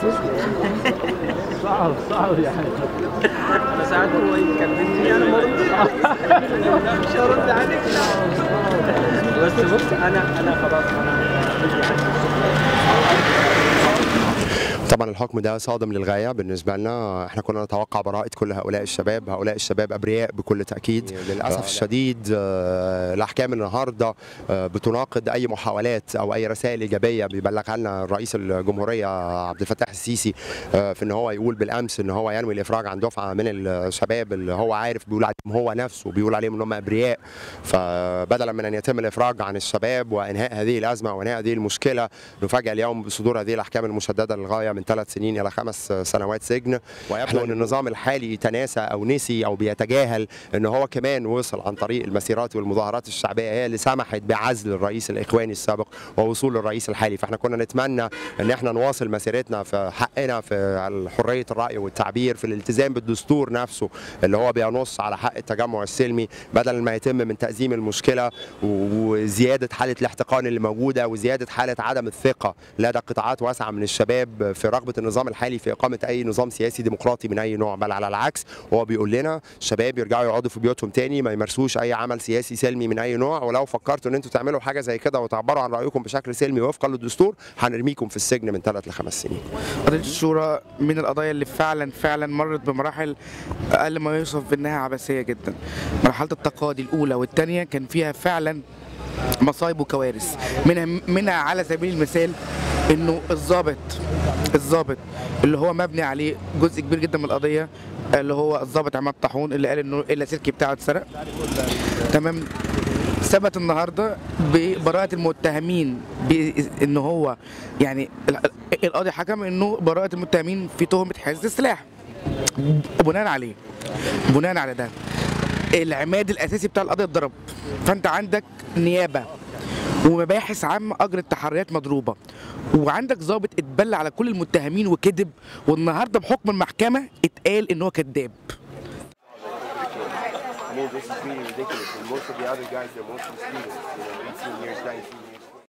صعب صعب يعني انا ساعات هو يكلمني انا ما ردش مش هرد عليك بس بص انا انا خلاص انا طبعا الحكم ده صادم للغايه بالنسبه لنا احنا كنا نتوقع براءه كل هؤلاء الشباب هؤلاء الشباب ابرياء بكل تاكيد للاسف الشديد آه، الاحكام النهارده آه، بتناقض اي محاولات او اي رسائل ايجابيه بيبلغها لنا رئيس الجمهوريه عبد الفتاح السيسي آه، في ان هو يقول بالامس ان هو ينوي الافراج عن دفعه من الشباب اللي هو عارف بيقول عليهم هو نفسه بيقول عليهم ان هم ابرياء فبدلا من ان يتم الافراج عن الشباب وانهاء هذه الازمه وانهاء هذه المشكله نفاجئ اليوم بصدور هذه الاحكام المشدده للغايه من ثلاث سنين الى خمس سنوات سجن ويبدو ان النظام الحالي تناسى او نسي او بيتجاهل ان هو كمان وصل عن طريق المسيرات والمظاهرات الشعبيه هي اللي سمحت بعزل الرئيس الاخواني السابق ووصول الرئيس الحالي فاحنا كنا نتمنى ان احنا نواصل مسيرتنا في حقنا في حريه الراي والتعبير في الالتزام بالدستور نفسه اللي هو بينص على حق التجمع السلمي بدل ما يتم من تأزيم المشكله وزياده حاله الاحتقان اللي موجوده وزياده حاله عدم الثقه لدى قطاعات واسعه من الشباب في رغبه النظام الحالي في اقامه اي نظام سياسي ديمقراطي من اي نوع بل على العكس هو بيقول لنا الشباب يرجعوا يقعدوا في بيوتهم تاني ما يمارسوش اي عمل سياسي سلمي من اي نوع ولو فكرتوا ان انتوا تعملوا حاجه زي كده وتعبروا عن رايكم بشكل سلمي وفقا للدستور هنرميكم في السجن من ثلاث لخمس سنين قضية الشورى من القضايا اللي فعلا فعلا مرت بمراحل أقل ما يوصف بأنها عبثية جدا مرحلة التقاضي الأولى والثانية كان فيها فعلا مصايب وكوارث منها منها على سبيل المثال انه الضابط الضابط اللي هو مبني عليه جزء كبير جدا من القضيه اللي هو الضابط عماد طاحون اللي قال انه اللاسلكي بتاعه اتسرق تمام ثبت النهارده ببراءة المتهمين بان هو يعني ال- القاضي حكم انه براءة المتهمين في تهمة حفظ السلاح بناء عليه بناء على ده العماد الاساسي بتاع القضيه اتضرب فانت عندك نيابه ومباحث عامه اجرت تحريات مضروبه وعندك ضابط اتبلى على كل المتهمين وكذب والنهارده بحكم المحكمه اتقال ان هو كذاب I mean, this is really ridiculous. And most of the other guys, they're mostly students, you know, 18 years, 19 years.